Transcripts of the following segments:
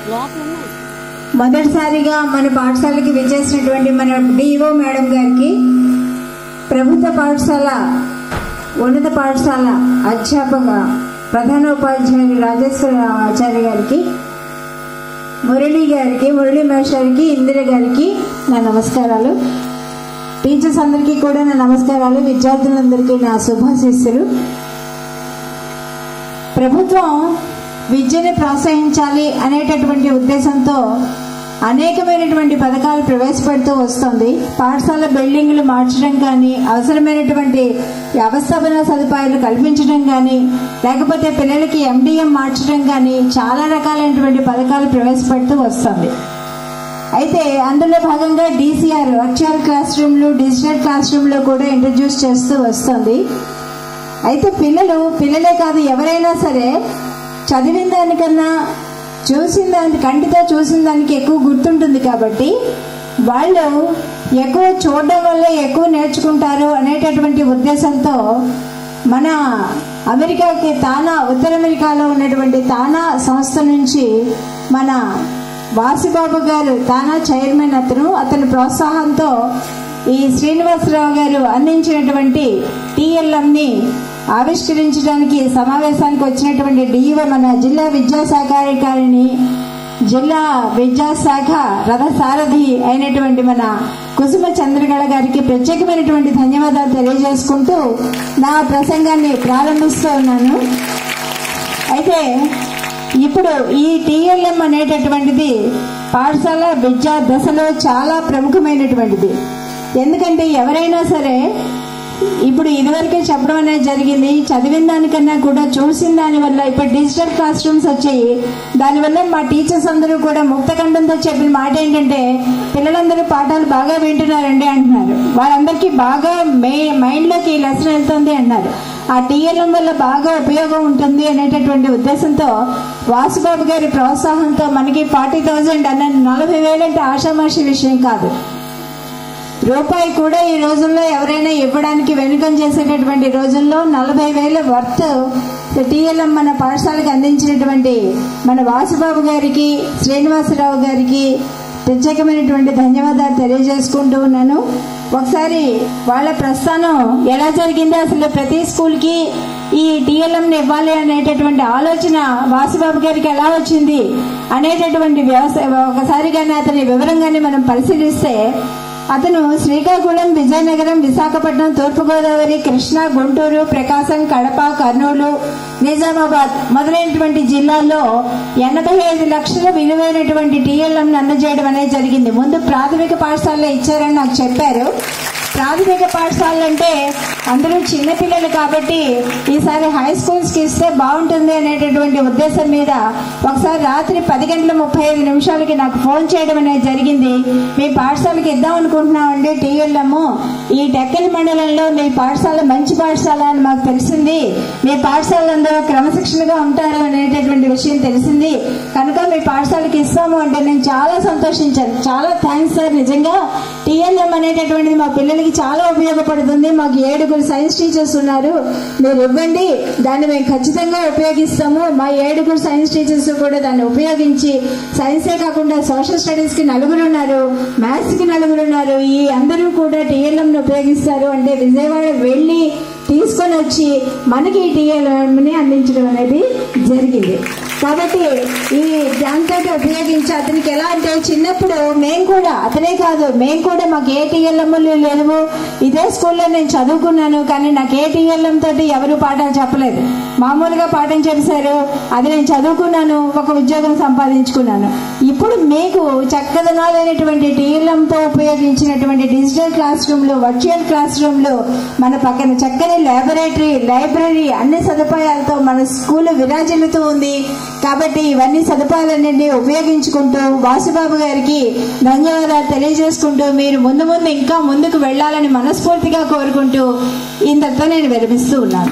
లోపల ఉన్నాయి మొదటిసారిగా మన పాఠశాలకి విచ్చేసినటువంటి మన డిఓ మేడం గారికి ప్రభుత్వ పాఠశాల ఉన్నత పాఠశాల అధ్యాపక ప్రధానోపాధ్యాయులు రాజేశ్వర ఆచార్య గారికి మురళి గారికి మురళి మేషారికి ఇందిర గారికి నా నమస్కారాలు టీచర్స్ అందరికీ కూడా నా నమస్కారాలు విద్యార్థులందరికీ నా శుభాశీస్సులు ప్రభుత్వం విద్యని ప్రోత్సహించాలి అనేటటువంటి ఉద్దేశంతో అనేకమైనటువంటి పథకాలు ప్రవేశపెడుతూ వస్తుంది పాఠశాల బిల్డింగ్లు మార్చడం కానీ అవసరమైనటువంటి వ్యవస్థాపన సదుపాయాలు కల్పించడం కానీ లేకపోతే పిల్లలకి ఎండిఎం మార్చడం కానీ చాలా రకాలైనటువంటి పథకాలు ప్రవేశపెడుతూ వస్తుంది అయితే అందులో భాగంగా డీసీఆర్ వర్చువల్ క్లాస్ రూమ్లు డిజిటల్ క్లాస్ రూమ్లు కూడా ఇంట్రడ్యూస్ చేస్తూ వస్తుంది అయితే పిల్లలు పిల్లలే కాదు ఎవరైనా సరే చదివిన దానికన్నా చూసిన దానికి కంటితో చూసిన దానికి ఎక్కువ గుర్తుంటుంది కాబట్టి వాళ్ళు ఎక్కువ చూడడం వల్ల ఎక్కువ నేర్చుకుంటారు అనేటటువంటి ఉద్దేశంతో మన అమెరికాకి తానా ఉత్తర అమెరికాలో ఉన్నటువంటి తానా సంస్థ నుంచి మన వాసిబాబు గారు తానా చైర్మన్ అతను అతని ప్రోత్సాహంతో ఈ శ్రీనివాసరావు గారు అందించినటువంటి టీఎల్ఎంని ఆవిష్కరించడానికి సమావేశానికి వచ్చినటువంటి డిఈఓ మన జిల్లా విద్యాశాఖాధికారిని జిల్లా విద్యాశాఖ రథసారథి అయినటువంటి మన కుసుమ చంద్రగళ గారికి ప్రత్యేకమైనటువంటి ధన్యవాదాలు తెలియజేసుకుంటూ నా ప్రసంగాన్ని ప్రారంభిస్తూ ఉన్నాను అయితే ఇప్పుడు ఈ టీఎల్ఎం అనేటటువంటిది పాఠశాల విద్యా దశలో చాలా ప్రముఖమైనటువంటిది ఎందుకంటే ఎవరైనా సరే ఇప్పుడు ఇదివరకే చెప్పడం అనేది జరిగింది చదివిన దానికన్నా కూడా చూసిన దాని వల్ల ఇప్పుడు డిజిటల్ క్లాస్ రూమ్స్ వచ్చాయి దానివల్ల మా టీచర్స్ అందరూ కూడా ముక్తకంఠంతో చెప్పిన మాట ఏంటంటే పిల్లలందరూ పాఠాలు బాగా వింటున్నారండి అంటున్నారు వాళ్ళందరికీ బాగా మే మైండ్లోకి ఈ లెసన్ వెళ్తుంది అంటున్నారు ఆ టీఎల్ఎం వల్ల బాగా ఉపయోగం ఉంటుంది అనేటటువంటి ఉద్దేశంతో వాసుబాబు గారి ప్రోత్సాహంతో మనకి ఫార్టీ థౌజండ్ అన్న నలభై వేలంటే ఆషామాషి విషయం కాదు రూపాయి కూడా ఈ రోజుల్లో ఎవరైనా ఇవ్వడానికి వెనుకం చేసేటటువంటి రోజుల్లో నలభై వేల వర్త్ టీఎల్ఎం మన పాఠశాలకు అందించినటువంటి మన వాసుబాబు గారికి శ్రీనివాసరావు గారికి ప్రత్యేకమైనటువంటి ధన్యవాదాలు తెలియజేసుకుంటూ ఉన్నాను ఒకసారి వాళ్ళ ప్రస్థానం ఎలా జరిగిందో అసలు ప్రతి స్కూల్కి ఈ టీఎల్ఎంని ఇవ్వాలి అనేటటువంటి ఆలోచన వాసుబాబు గారికి ఎలా వచ్చింది అనేటటువంటి వ్యవసాయ ఒకసారి కానీ అతని వివరంగానే మనం పరిశీలిస్తే అతను శ్రీకాకుళం విజయనగరం విశాఖపట్నం తూర్పుగోదావరి కృష్ణా గుంటూరు ప్రకాశం కడప కర్నూలు నిజామాబాద్ మొదలైనటువంటి జిల్లాల్లో ఎనభై ఐదు లక్షల విలువైనటువంటి టీఎల్ఎం అందజేయడం అనేది జరిగింది ముందు ప్రాథమిక పాఠశాలలో ఇచ్చారని నాకు చెప్పారు ప్రాథమిక పాఠశాలలు అంటే అందరూ చిన్నపిల్లలు కాబట్టి ఈసారి హై స్కూల్స్ కి ఇస్తే బాగుంటుంది అనేటటువంటి ఉద్దేశం మీద ఒకసారి రాత్రి పది గంటల ముప్పై ఐదు నిమిషాలకి నాకు ఫోన్ చేయడం అనేది జరిగింది మీ పాఠశాలకి ఇద్దాం అనుకుంటున్నామండి టీఎల్ఎం ఈ డెక్కల్ మండలంలో మీ పాఠశాల మంచి పాఠశాల అని మాకు తెలిసింది మీ పాఠశాల అందరూ క్రమశిక్షణగా ఉంటారు అనేటటువంటి విషయం తెలిసింది కనుక మీ పాఠశాలకి ఇస్తాము అంటే నేను చాలా సంతోషించాను చాలా థ్యాంక్స్ సార్ నిజంగా టీఎల్ఎం అనేటటువంటిది మా పిల్లలకి చాలా ఉపయోగపడుతుంది మాకు ఏడుగురు సైన్స్ టీచర్స్ ఉన్నారు మీరు ఇవ్వండి దాన్ని మేము ఖచ్చితంగా ఉపయోగిస్తాము మా ఏడుగురు సైన్స్ టీచర్స్ కూడా దాన్ని ఉపయోగించి సైన్సే కాకుండా సోషల్ స్టడీస్ కి నలుగురు ఉన్నారు మ్యాథ్స్ కి నలుగురు ఉన్నారు ఈ అందరూ కూడా టీఎల్ఎం ని ఉపయోగిస్తారు అంటే విజయవాడ వెళ్ళి తీసుకొని వచ్చి మనకి ఈ టీఎల్ఎం ని అందించడం అనేది జరిగింది కాబట్టి ఈ దాంతో ఉపయోగించి అతనికి ఎలా అంటే చిన్నప్పుడు మేము కూడా అతనే కాదు మేము కూడా మాకు ఏ టీఎల్ఎంలు లేవు ఇదే స్కూల్లో నేను చదువుకున్నాను కానీ నాకు ఏ టీఎల్ఎం తోటి ఎవరు పాఠాలు చెప్పలేదు మామూలుగా పాఠం చెప్పారు అది నేను చదువుకున్నాను ఒక ఉద్యోగం సంపాదించుకున్నాను ఇప్పుడు మీకు చక్కదనాలైనటువంటి టీఎల్ఎంతో ఉపయోగించినటువంటి డిజిటల్ క్లాస్ రూమ్లు వర్చువల్ క్లాస్ రూమ్లు మన పక్కన చక్కని లాబొరేటరీ లైబ్రరీ అన్ని సదుపాయాలతో మన స్కూల్ విరాజిల్లుతూ ఉంది కాబట్టి ఇవన్నీ సదుపాయాలన్నింటినీ ఉపయోగించుకుంటూ వాసుబాబు గారికి ధన్యవాదాలు తెలియజేసుకుంటూ మీరు ముందు ముందు ఇంకా ముందుకు వెళ్ళాలని మనస్ఫూర్తిగా కోరుకుంటూ ఇంతటితో నేను విరమిస్తూ ఉన్నాను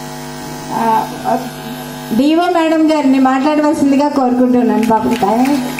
డిఓ మేడం గారిని మాట్లాడవలసిందిగా కోరుకుంటున్నాను పాపం టైం